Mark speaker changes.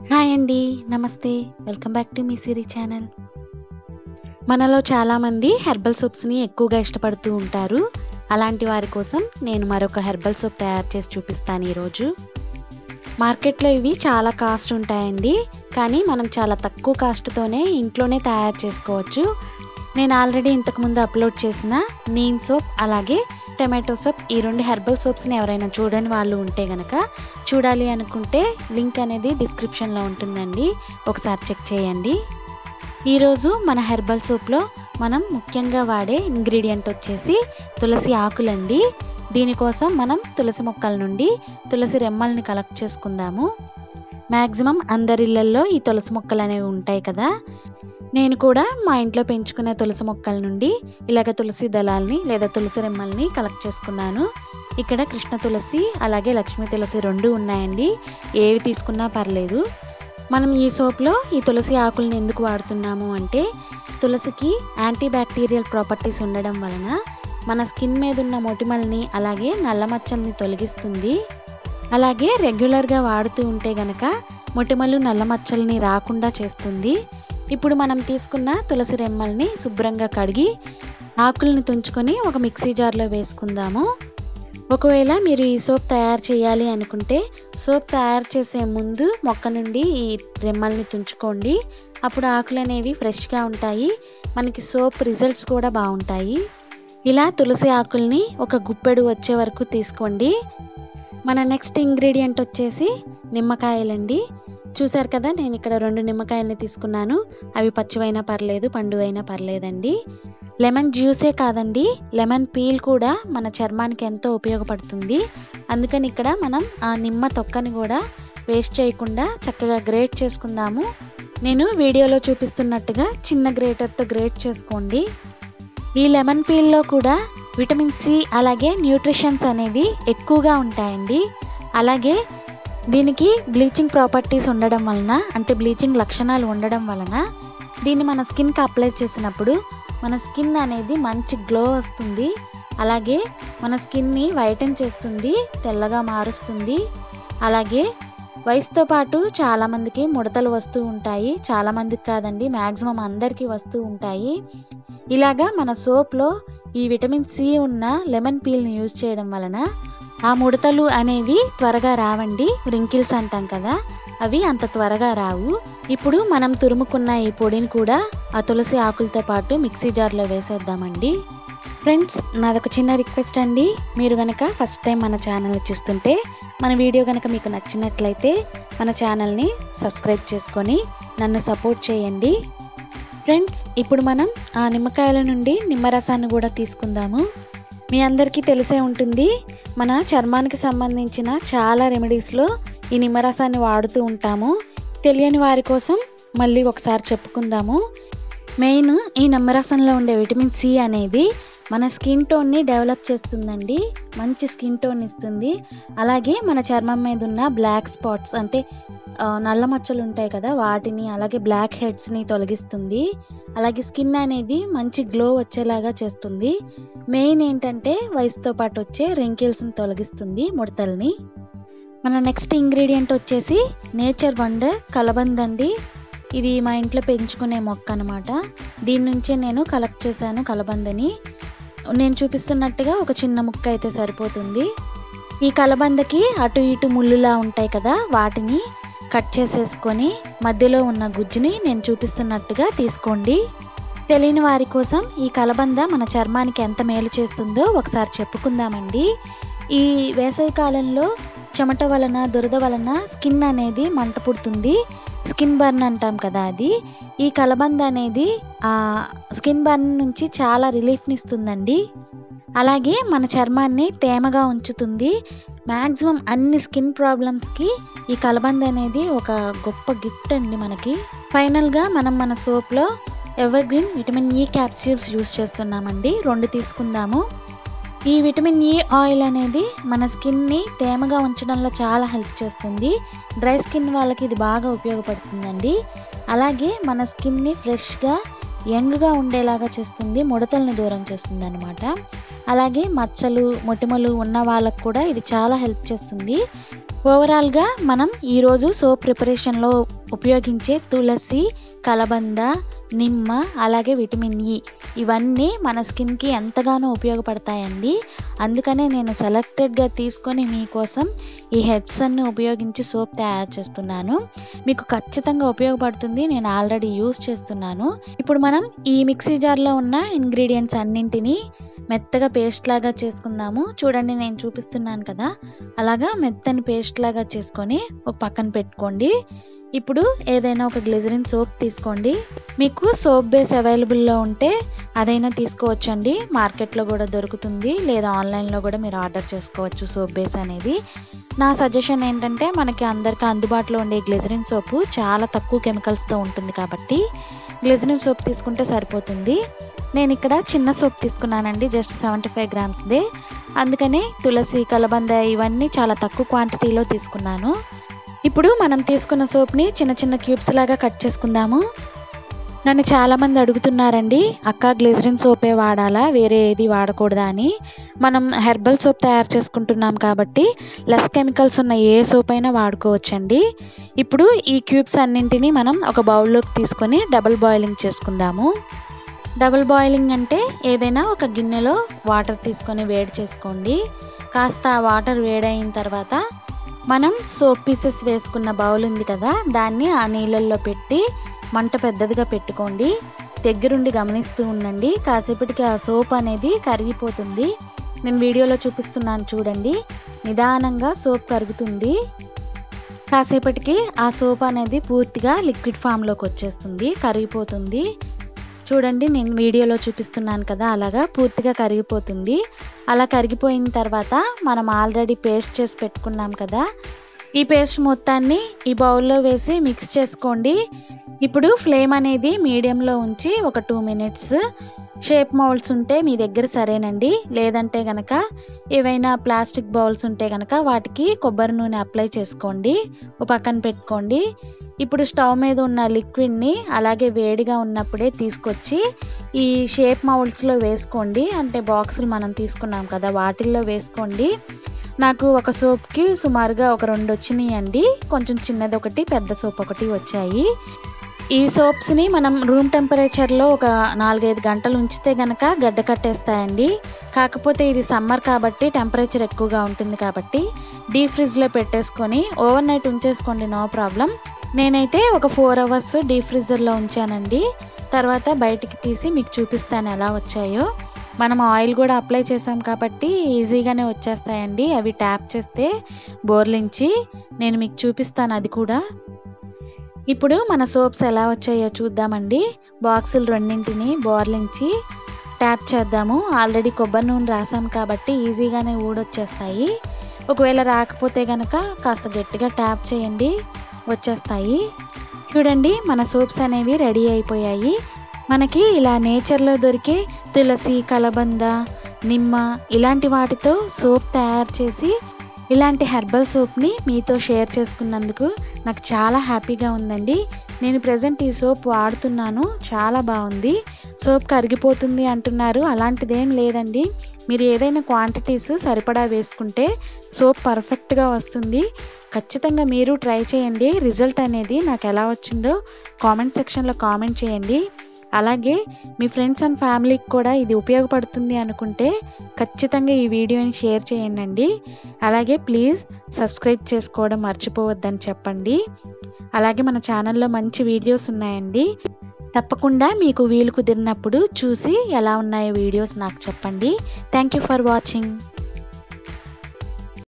Speaker 1: hi అండి నమస్తే welcome back to మీ సిరీ ఛానల్ మనలో చాలామంది హెర్బల్ సోప్స్ని ఎక్కువగా ఇష్టపడుతూ ఉంటారు అలాంటి వారి కోసం నేను మరొక హెర్బల్ సోప్ తయారు చేసి చూపిస్తాను ఈరోజు మార్కెట్లో ఇవి చాలా కాస్ట్ ఉంటాయండి కానీ మనం చాలా తక్కువ కాస్ట్తోనే ఇంట్లోనే తయారు చేసుకోవచ్చు నేను ఆల్రెడీ ఇంతకుముందు అప్లోడ్ చేసిన నీమ్ సోప్ అలాగే టమాటో సోప్ ఈ రెండు హెర్బల్ సోప్స్ని ఎవరైనా చూడని వాళ్ళు ఉంటే గనక చూడాలి అనుకుంటే లింక్ అనేది డిస్క్రిప్షన్లో ఉంటుందండి ఒకసారి చెక్ చేయండి ఈరోజు మన హెర్బల్ సోప్లో మనం ముఖ్యంగా వాడే ఇంగ్రీడియంట్ వచ్చేసి తులసి ఆకులండి దీనికోసం మనం తులసి మొక్కల నుండి తులసి రెమ్మల్ని కలెక్ట్ చేసుకుందాము మ్యాక్సిమం అందరిళ్ళల్లో ఈ తులసి మొక్కలు అనేవి ఉంటాయి కదా నేను కూడా మా ఇంట్లో పెంచుకునే తులసి మొక్కల నుండి ఇలాగ తులసి దళాల్ని లేదా తులసి రెమ్మల్ని కలెక్ట్ చేసుకున్నాను ఇక్కడ కృష్ణ తులసి అలాగే లక్ష్మీ తులసి రెండు ఉన్నాయండి ఏవి తీసుకున్నా పర్లేదు మనం ఈ సోప్లో ఈ తులసి ఆకుల్ని ఎందుకు వాడుతున్నాము అంటే తులసికి యాంటీ బ్యాక్టీరియల్ ప్రాపర్టీస్ ఉండడం వలన మన స్కిన్ మీద ఉన్న మొటిమల్ని అలాగే నల్ల మచ్చల్ని తొలగిస్తుంది అలాగే రెగ్యులర్గా వాడుతూ ఉంటే గనక మొటిమలు నల్ల మచ్చల్ని రాకుండా చేస్తుంది ఇప్పుడు మనం తీసుకున్న తులసి రెమ్మల్ని శుభ్రంగా కడిగి ఆకుల్ని తుంచుకొని ఒక మిక్సీ జార్లో వేసుకుందాము ఒకవేళ మీరు ఈ సోప్ తయారు చేయాలి అనుకుంటే సోప్ తయారు చేసే ముందు మొక్క నుండి ఈ రెమ్మల్ని తుంచుకోండి అప్పుడు ఆకులు అనేవి ఫ్రెష్గా ఉంటాయి మనకి సోప్ రిజల్ట్స్ కూడా బాగుంటాయి ఇలా తులసి ఆకుల్ని ఒక గుప్పెడు వచ్చే వరకు తీసుకోండి మన నెక్స్ట్ ఇంగ్రీడియంట్ వచ్చేసి నిమ్మకాయలండి చూసారు కదా నేను ఇక్కడ రెండు నిమ్మకాయలని తీసుకున్నాను అవి పచ్చివైనా పర్లేదు పండు అయినా పర్లేదండి లెమన్ జ్యూసే కాదండి లెమన్ పీల్ కూడా మన చర్మానికి ఎంతో ఉపయోగపడుతుంది అందుకని ఇక్కడ మనం ఆ నిమ్మ తొక్కని కూడా వేస్ట్ చేయకుండా చక్కగా గ్రేట్ చేసుకుందాము నేను వీడియోలో చూపిస్తున్నట్టుగా చిన్న గ్రేటర్తో గ్రేట్ చేసుకోండి ఈ లెమన్ పీల్లో కూడా విటమిన్ సి అలాగే న్యూట్రిషన్స్ అనేవి ఎక్కువగా ఉంటాయండి అలాగే దీనికి బ్లీచింగ్ ప్రాపర్టీస్ ఉండడం వలన అంటే బ్లీచింగ్ లక్షణాలు ఉండడం వలన దీన్ని మన స్కిన్కి అప్లై చేసినప్పుడు మన స్కిన్ అనేది మంచి గ్లో వస్తుంది అలాగే మన స్కిన్ని వైటన్ చేస్తుంది తెల్లగా మారుస్తుంది అలాగే వయసుతో పాటు చాలామందికి ముడతలు వస్తూ ఉంటాయి చాలామందికి కాదండి మ్యాక్సిమం అందరికీ వస్తూ ఉంటాయి ఇలాగా మన సోప్లో ఈ విటమిన్ సి ఉన్న లెమన్ పీల్ని యూజ్ చేయడం వలన ఆ ముడతలు అనేవి త్వరగా రావండి రింకిల్స్ అంటాం కదా అవి అంత త్వరగా రావు ఇప్పుడు మనం తురుముకున్న ఈ పొడిని కూడా ఆ తులసి ఆకులతో పాటు మిక్సీ జార్లో వేసేద్దామండి ఫ్రెండ్స్ నాదొక చిన్న రిక్వెస్ట్ అండి మీరు కనుక ఫస్ట్ టైం మన ఛానల్ చూస్తుంటే మన వీడియో కనుక మీకు నచ్చినట్లయితే మన ఛానల్ని సబ్స్క్రైబ్ చేసుకొని నన్ను సపోర్ట్ చేయండి ఫ్రెండ్స్ ఇప్పుడు మనం ఆ నిమ్మకాయల నుండి నిమ్మరసాన్ని కూడా తీసుకుందాము మీ అందరికీ తెలిసే ఉంటుంది మన చర్మానికి సంబంధించిన చాలా రెమెడీస్లో ఈ నిమ్మరసాన్ని వాడుతూ ఉంటాము తెలియని వారి కోసం మళ్ళీ ఒకసారి చెప్పుకుందాము మెయిన్ ఈ నిమ్మరసంలో ఉండే విటమిన్ సి అనేది మన స్కిన్ టోన్ని డెవలప్ చేస్తుందండి మంచి స్కిన్ టోన్ ఇస్తుంది అలాగే మన చర్మం మీద ఉన్న బ్లాక్ స్పాట్స్ అంటే నల్ల మచ్చలు ఉంటాయి కదా వాటిని అలాగే బ్లాక్ హెడ్స్ని తొలగిస్తుంది అలాగే స్కిన్ అనేది మంచి గ్లో వచ్చేలాగా చేస్తుంది మెయిన్ ఏంటంటే వయసుతో పాటు వచ్చే రింకిల్స్ని తొలగిస్తుంది ముడతల్ని మన నెక్స్ట్ ఇంగ్రీడియంట్ వచ్చేసి నేచర్ వండర్ కలబంద్ అండి ఇది మా ఇంట్లో పెంచుకునే మొక్క అనమాట దీని నుంచే నేను కలెక్ట్ చేశాను కలబందని నేను చూపిస్తున్నట్టుగా ఒక చిన్న ముక్క అయితే సరిపోతుంది ఈ కలబందకి అటు ఇటు ముళ్ళులా ఉంటాయి కదా వాటిని కట్ చేసేసుకొని మధ్యలో ఉన్న గుజ్జుని నేను చూపిస్తున్నట్టుగా తీసుకోండి తెలియని వారి కోసం ఈ కలబంద మన చర్మానికి ఎంత మేలు చేస్తుందో ఒకసారి చెప్పుకుందామండి ఈ వేసవి కాలంలో చెమట వలన దురద వలన స్కిన్ అనేది మంట పుడుతుంది స్కిన్ బర్న్ అంటాం కదా అది ఈ కలబంద అనేది ఆ స్కిన్ బర్న్ నుంచి చాలా రిలీఫ్ని ఇస్తుందండి అలాగే మన చర్మాన్ని తేమగా ఉంచుతుంది మ్యాక్సిమం అన్ని స్కిన్ ప్రాబ్లమ్స్కి ఈ కలబంద అనేది ఒక గొప్ప గిఫ్ట్ అండి మనకి ఫైనల్గా మనం మన సోప్లో evergreen vitamin E capsules use చేస్తున్నామండి రెండు తీసుకుందాము ఈ విటమిన్ ఈ ఆయిల్ అనేది మన స్కిన్ని తేమగా ఉంచడంలో చాలా హెల్ప్ చేస్తుంది డ్రై స్కిన్ వాళ్ళకి ఇది బాగా ఉపయోగపడుతుందండి అలాగే మన స్కిన్ని ఫ్రెష్గా యంగ్గా ఉండేలాగా చేస్తుంది ముడతల్ని దూరం చేస్తుంది అనమాట అలాగే మచ్చలు మొటిమలు ఉన్న వాళ్ళకు కూడా ఇది చాలా హెల్ప్ చేస్తుంది ఓవరాల్గా మనం ఈరోజు సోప్ ప్రిపరేషన్లో ఉపయోగించే తులసి కలబంద నిమ్మ అలాగే విటమిన్ ఇ ఇవన్నీ మన స్కిన్కి ఎంతగానో ఉపయోగపడతాయండి అందుకనే నేను సెలెక్టెడ్గా తీసుకొని మీకోసం ఈ హెడ్స్ అన్ని ఉపయోగించి సోప్ తయారు చేస్తున్నాను మీకు ఖచ్చితంగా ఉపయోగపడుతుంది నేను ఆల్రెడీ యూస్ చేస్తున్నాను ఇప్పుడు మనం ఈ మిక్సీ జార్లో ఉన్న ఇంగ్రీడియంట్స్ అన్నింటినీ మెత్తగా పేస్ట్ లాగా చేసుకుందాము చూడండి నేను చూపిస్తున్నాను కదా అలాగా మెత్తని పేస్ట్ లాగా చేసుకొని ఒక పక్కన పెట్టుకోండి ఇప్పుడు ఏదైనా ఒక గ్లిజరిన్ సోప్ తీసుకోండి మీకు సోప్ బేస్ అవైలబుల్లో ఉంటే అదైనా తీసుకోవచ్చండి మార్కెట్లో కూడా దొరుకుతుంది లేదా ఆన్లైన్లో కూడా మీరు ఆర్డర్ చేసుకోవచ్చు సోప్ బేస్ అనేది నా సజెషన్ ఏంటంటే మనకి అందరికీ అందుబాటులో ఉండే గ్లిజరిన్ సోపు చాలా తక్కువ కెమికల్స్తో ఉంటుంది కాబట్టి గ్లిజరిన్ సోప్ తీసుకుంటే సరిపోతుంది నేను ఇక్కడ చిన్న సోప్ తీసుకున్నానండి జస్ట్ సెవెంటీ ఫైవ్ గ్రామ్స్దే అందుకని తులసి కలబంద ఇవన్నీ చాలా తక్కువ క్వాంటిటీలో తీసుకున్నాను ఇప్పుడు మనం తీసుకున్న సోప్ని చిన్న చిన్న క్యూబ్స్ లాగా కట్ చేసుకుందాము నన్ను చాలామంది అడుగుతున్నారండి అక్క గ్లిజరిన్ సోపే వాడాలా వేరే ఏది వాడకూడదా అని మనం హెర్బల్ సోప్ తయారు చేసుకుంటున్నాం కాబట్టి లెస్ కెమికల్స్ ఉన్న ఏ సోప్ అయినా వాడుకోవచ్చండి ఇప్పుడు ఈ క్యూబ్స్ అన్నింటినీ మనం ఒక బౌల్లోకి తీసుకొని డబుల్ బాయిలింగ్ చేసుకుందాము డబుల్ బాయిలింగ్ అంటే ఏదైనా ఒక గిన్నెలో వాటర్ తీసుకొని వేడి చేసుకోండి కాస్త వాటర్ వేడైన తర్వాత మనం సోప్ పీసెస్ వేసుకున్న బౌల్ ఉంది కదా దాన్ని ఆ నీళ్ళల్లో పెట్టి మంట పెద్దదిగా పెట్టుకోండి దగ్గరుండి గమనిస్తూ ఉండండి కాసేపటికి ఆ సోప్ అనేది కరిగిపోతుంది నేను వీడియోలో చూపిస్తున్నాను చూడండి నిదానంగా సోప్ కరుగుతుంది కాసేపటికి ఆ సోప్ అనేది పూర్తిగా లిక్విడ్ ఫామ్లోకి వచ్చేస్తుంది కరిగిపోతుంది చూడండి నేను వీడియోలో చూపిస్తున్నాను కదా అలాగా పూర్తిగా కరిగిపోతుంది అలా కరిగిపోయిన తర్వాత మనం ఆల్రెడీ పేస్ట్ చేసి పెట్టుకున్నాం కదా ఈ పేస్ట్ మొత్తాన్ని ఈ బౌల్లో వేసి మిక్స్ చేసుకోండి ఇప్పుడు ఫ్లేమ్ అనేది మీడియంలో ఉంచి ఒక టూ మినిట్స్ షేప్ మౌల్స్ ఉంటే మీ దగ్గర సరేనండి లేదంటే కనుక ఏవైనా ప్లాస్టిక్ బౌల్స్ ఉంటే కనుక వాటికి కొబ్బరి నూనె అప్లై చేసుకోండి ఒక పక్కన పెట్టుకోండి ఇప్పుడు స్టవ్ మీద ఉన్న లిక్విడ్ని అలాగే వేడిగా ఉన్నప్పుడే తీసుకొచ్చి ఈ షేప్ మౌల్డ్స్లో వేసుకోండి అంటే బాక్సులు మనం తీసుకున్నాం కదా వాటిల్లో వేసుకోండి నాకు ఒక సోప్కి సుమారుగా ఒక రెండు వచ్చినాయి అండి కొంచెం చిన్నది ఒకటి పెద్ద సోప్ ఒకటి వచ్చాయి ఈ సోప్స్ని మనం రూమ్ టెంపరేచర్లో ఒక నాలుగైదు గంటలు ఉంచితే గనక గడ్డ కట్టేస్తాయండి కాకపోతే ఇది సమ్మర్ కాబట్టి టెంపరేచర్ ఎక్కువగా ఉంటుంది కాబట్టి డీప్ ఫ్రిడ్జ్లో పెట్టేసుకొని ఓవర్ నైట్ ఉంచేసుకోండి నో ప్రాబ్లం నేనైతే ఒక ఫోర్ అవర్స్ డీప్ ఫ్రిజర్లో ఉంచానండి తర్వాత బయటికి తీసి మీకు చూపిస్తాను ఎలా వచ్చాయో మనం ఆయిల్ కూడా అప్లై చేసాం కాబట్టి ఈజీగానే వచ్చేస్తాయండి అవి ట్యాప్ చేస్తే బోర్లించి నేను మీకు చూపిస్తాను అది కూడా ఇప్పుడు మన సోప్స్ ఎలా వచ్చాయో చూద్దామండి బాక్సులు రెండింటిని బోర్లించి ట్యాప్ చేద్దాము ఆల్రెడీ కొబ్బరి నూనె రాసాం కాబట్టి ఈజీగానే ఊడొచ్చేస్తాయి ఒకవేళ రాకపోతే కనుక కాస్త గట్టిగా ట్యాప్ చేయండి వచ్చేస్తాయి చూడండి మన సోప్స్ అనేవి రెడీ అయిపోయాయి మనకి ఇలా నేచర్లో దొరికే తులసి కలబంద నిమ్మ ఇలాంటి వాటితో సోప్ తయారు చేసి ఇలాంటి హెర్బల్ సోప్ని మీతో షేర్ చేసుకున్నందుకు నాకు చాలా హ్యాపీగా ఉందండి నేను ప్రజెంట్ ఈ సోప్ వాడుతున్నాను చాలా బాగుంది సోప్ కరిగిపోతుంది అంటున్నారు అలాంటిదేం లేదండి మీరు ఏదైనా క్వాంటిటీస్ సరిపడా వేసుకుంటే సోప్ పర్ఫెక్ట్గా వస్తుంది ఖచ్చితంగా మీరు ట్రై చేయండి రిజల్ట్ అనేది నాకు ఎలా వచ్చిందో కామెంట్ సెక్షన్లో కామెంట్ చేయండి అలాగే మీ ఫ్రెండ్స్ అండ్ ఫ్యామిలీకి కూడా ఇది ఉపయోగపడుతుంది అనుకుంటే ఖచ్చితంగా ఈ వీడియోని షేర్ చేయండి అలాగే ప్లీజ్ సబ్స్క్రైబ్ చేసుకోవడం మర్చిపోవద్దని చెప్పండి అలాగే మన ఛానల్లో మంచి వీడియోస్ ఉన్నాయండి తప్పకుండా మీకు వీలు కుదిరినప్పుడు చూసి ఎలా ఉన్నాయో వీడియోస్ నాకు చెప్పండి థ్యాంక్ యూ ఫర్ వాచింగ్